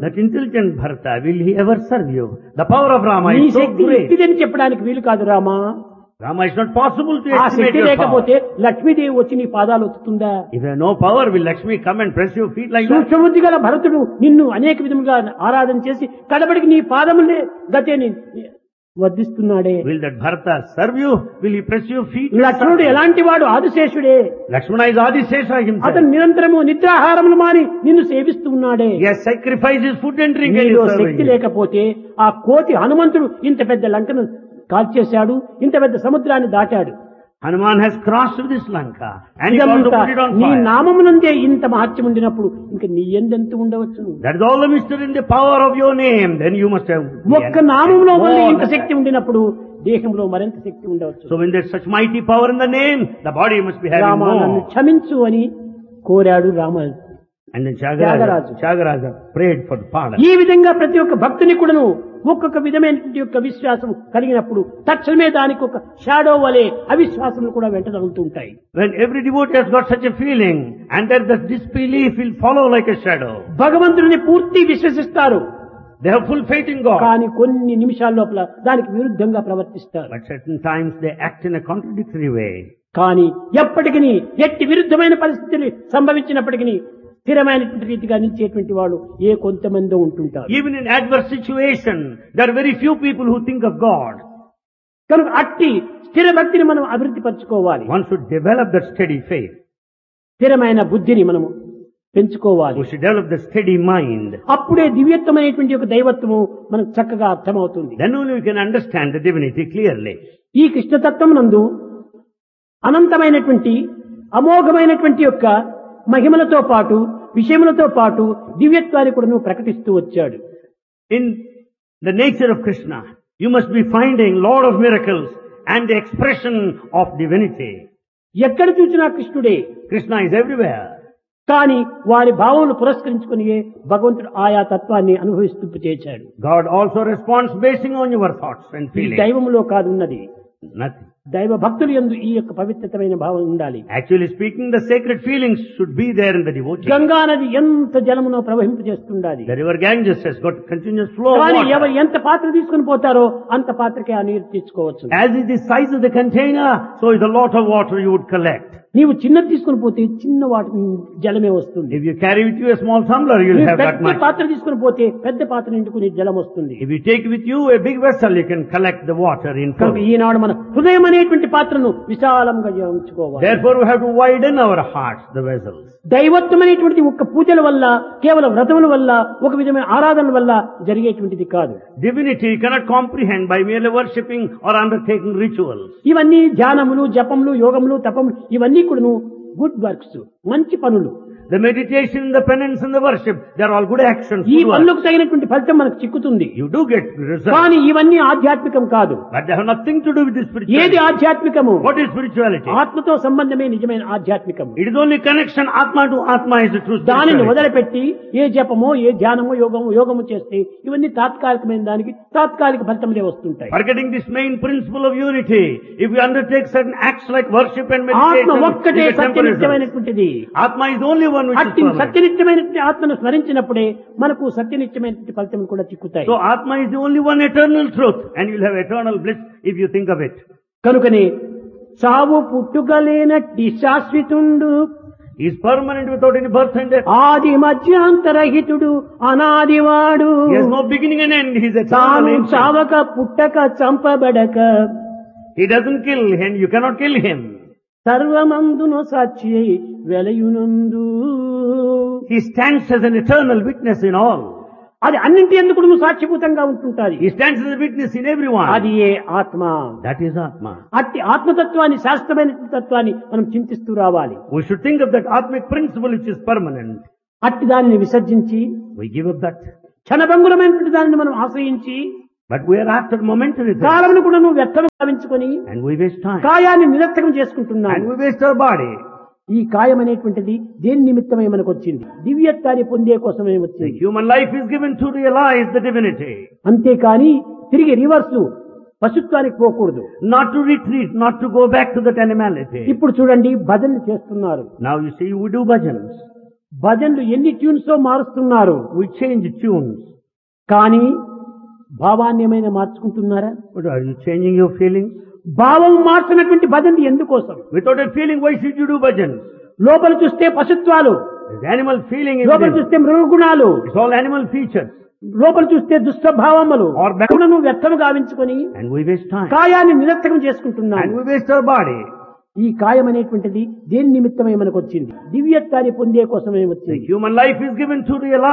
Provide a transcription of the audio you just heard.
That intelligent Bharata, will he ever serve you? The power of Rama నీ is so Shakti great. ఇట్టిదని చెప్పడానికి వీలు కాదు Rama Rama, it's not possible to ఆ estimate Shakti your power. లేకపోతే లక్ష్మీదేవి వచ్చి నీ పాదాలు ఒత్తుతుందా If you have no power, will Lakshmi come and press your feet like that? సూక్ష్మబుద్ధి గల భరతుడు నిన్ను అనేక విధములుగా ఆరాధన చేసి కడబడికి నీ పాదములే గతేని వర్ధిస్తున్నాడే Will that Bharata serve you? Will he press your feet? లక్ష్మణుడు ఎలాంటి వాడు ఆదిశేషుడే Lakshmana is Adisesha himself. అతను నిరంతరము నిద్రాహారములు మాని నిన్ను సేవిస్తూ ఉన్నాడే He has sacrificed his food and drink and నీలో is serving శక్తి you. లేకపోతే ఆ కోతి హనుమంతుడు ఇంత పెద్ద లంకను కాల్చేశాడు ఇంత పెద్ద సముద్రాన్ని దాటాడు Hanuman has crossed this Lanka and he also ఇదంతా put it on నీ fire. నామమునందే ఇంత మహత్యం ఉండినప్పుడు ఇంకా నీ ఎందెంత ఉండవచ్చును That is all the mystery in the power of your name. Then you must have. ఒక్క నామంలో more వల్ల than ఇంత that. శక్తి ఉండినప్పుడు దేహంలో మరింత శక్తి ఉండవచ్చు So when there's such mighty power in the name, the body must be having Rama నన్ను more. క్షమించు అని కోరాడు Rama And then Tyagaraja. Tyagaraja, Tyagaraja prayed for the pardon. ఈ విధంగా ప్రతి ఒక్క భక్తుని కూడాను ఒక్కొక్క విధమైనటువంటి యొక్క విశ్వాసం కలిగినప్పుడు తక్షణమే దానికి ఒక షాడో వలె అవిశ్వాసములు కూడా వెంట తగులుతూ ఉంటాయి When every devotee has got such a feeling, and that the disbelief will follow like a shadow. భగవంతుడిని పూర్తి విశ్వసిస్తారు They have full faith in God. కానీ కొన్ని నిమిషాల లోపల దానికి విరుద్ధంగా ప్రవర్తిస్తారు But certain times they act in a contradictory way. కానీ ఎప్పటికీ ఎట్టి విరుద్ధమైన పరిస్థితులు సంభవించినప్పటికీ స్థిరమైనటువంటి రీతిగా నిలిచేటువంటి వాళ్ళు ఏ కొంతమంది ఉంటుంటారు Even in adverse situation, there are very few people who think of God. కనుక అట్టి స్థిర భక్తిని మనం అభివృద్ధి పరచుకోవాలి One should develop that steady faith. స్థిరమైన బుద్ధిని మనము పెంచుకోవాలి We should develop the steady mind. అప్పుడే దివ్యత్వమైనటువంటి ఒక దైవత్వము మనకు చక్కగా అర్థమవుతుంది Then only we can understand the divinity clearly. ఈ కృష్ణతత్వం నందు అనంతమైనటువంటి అమోఘమైనటువంటి యొక్క మహిమలతో పాటు విషయములతో పాటు దివ్యత్వాన్ని కూడా నువ్వు ప్రకటిస్తూ వచ్చాడు In the nature of Krishna, you must be finding Lord of miracles and the expression of divinity. ఎక్కడ చూసినా కృష్ణుడే Krishna is everywhere. కానీ వారి భావములు పురస్కరించుకుని భగవంతుడు ఆయా తత్వాన్ని అనుభవిస్తూ చేశాడు God also responds basing on your thoughts and ఈ feelings. దైవములో కాదు ఉన్నది Nothing. దైవ భక్తులు ఎందు ఈ యొక్క పవిత్రమైన భావం ఉండాలి Actually speaking, the sacred feelings should be there in the devotee. Ganga నది ఎంత జలమునో ప్రవహింపజేస్తుండాలి The river Ganges has got continuous flow of కానీ water. ఎవరు ఎంత పాత్ర తీసుకుని పోతారో అంత పాత్రకే ఆ నీరు తెచ్చుకోవచ్చు As is the size of the container, so is the lot of water you would collect. నీవు చిన్నది తీసుకుని పోతే చిన్న వాటి జలమే వస్తుంది If you carry with you a small tumbler, you'll నీవు have that పెద్ద much. పాత్ర తీసుకుని పోతే పెద్ద పాత్ర నిండుకుని జలం వస్తుంది If you take with you a big vessel, you can collect the water in కనుక full. ఈనాడు మన హృదయం అనేటువంటి పాత్రను విశాలంగా ఉంచుకోవాలి Therefore, we have to widen our hearts, the vessels. దైవత్వం అనేటువంటిది ఒక్క పూజల వల్ల కేవలం వ్రతముల వల్ల ఒక విధమైన ఆరాధన వల్ల జరిగేటువంటిది కాదు Divinity you cannot comprehend by merely worshipping or undertaking rituals. ఇవన్నీ ధ్యానములు జపములు యోగములు తపములు ఇవన్నీ కూడాను గుడ్ వర్క్స్ మంచి పనులు The meditation, the penance and the worship, they are all good actions. ఈ good works. పనులకు తగినటువంటి ఫలితం మనకు చిక్కుతుంది You do get results. కానీ ఇవన్నీ ఆధ్యాత్మికం కాదు But they have nothing to do with the ఏది spirituality. ఆధ్యాత్మికము What is spirituality? ఆత్మతో సంబంధమే నిజమైన ఆధ్యాత్మికం It is only connection Atma to Atma is the true దానిని spirituality. వదిలిపెట్టి ఏ జపమో ఏ ధ్యానమో యోగమో యోగము చేస్తే ఇవన్నీ తాత్కాలికమైన దానికి తాత్కాలిక ఫలితములే వస్తుంటాయి Forgetting this main principle of unity, if you undertake certain acts like worship and ఆత్మ meditation, ఒక్కటే you get temporary results. సత్యనిత్యమైనటువంటిది Atma is the only one which is అట్టి permanent. సత్యనిత్యమైనటువంటి ఆత్మను స్మరించినప్పుడే మనకు సత్యనిత్యమైనటువంటి ఫలితం కూడా చిక్కుతాయి So Atma is the only one eternal truth and you'll have eternal bliss if you think of it. కనుకనే చావు పుట్టుకలేనట్టి శాశ్వతుండు He is permanent without any birth and death. ఆది మధ్యాంతరహితుడు అనాదివాడు He has no beginning and end. He is eternal. తాను ancient. చావక పుట్టక చంపబడక He doesn't kill him. You cannot kill him. సర్వమందును సాక్షి అయి వెలయునందు He stands as an eternal witness in all. అది అన్నింటి ఎందుకు నువ్వు సాక్షిభూతంగా ఉంటుంటాది He stands as a witness in everyone. అది ఏ ఆత్మ That is Atma. అట్టి ఆత్మతత్వాన్ని శాస్త్రమైన తత్వాన్ని మనం చింతిస్తూ రావాలి We should think of that Atmic principle which is permanent. అట్టి దానిని విసర్జించి We give up that. క్షణభంగురమైనటువంటి దానిని మనం ఆశ్రయించి But we are after momentary things. కాలమును కూడా నువ్వు వ్యర్థం భావించుకొని And we waste time. కాయాన్ని నిరర్థకం చేసుకుంటున్నాను And we waste our body. ఈ కాయం అనేటువంటిది దేని నిమిత్తమై మనకు వచ్చింది దివ్యత్వాన్ని పొందే కోసమే The వచ్చింది human life is given to realize the divinity. అంతేకాని తిరిగి రివర్స్ పశుత్వానికి పోకూడదు Not to retreat, not to go back to that animality. ఇప్పుడు చూడండి భజనలు చేస్తున్నారు Now you see, we do bhajans. భజన్లు ఎన్ని ట్యూన్స్ మారుస్తున్నారు We change tunes. కానీ భావాన్ని ఏమైనా మార్చుకుంటున్నారా But are you changing your feelings? భావం మార్చినటువంటి భజనలు ఎందుకోసం Without a feeling, why should you do bhajans? లోపల చూస్తే పశుత్వాలు There's animal feeling in లోపల it. చూస్తే మృగగుణాలు It's all animal features. లోపల చూస్తే దుష్టభావములు Or back- గుణను వ్యర్థము గావించుకొని And we waste time. కాయాన్ని నిరర్థకం చేసుకుంటున్నాం And we waste our body. ఈ కాయం అనేటువంటిది దేని నిమిత్తమై మనకు వచ్చింది దివ్యత్వాన్ని పొందే కోసమే The వచ్చింది human life is given to realize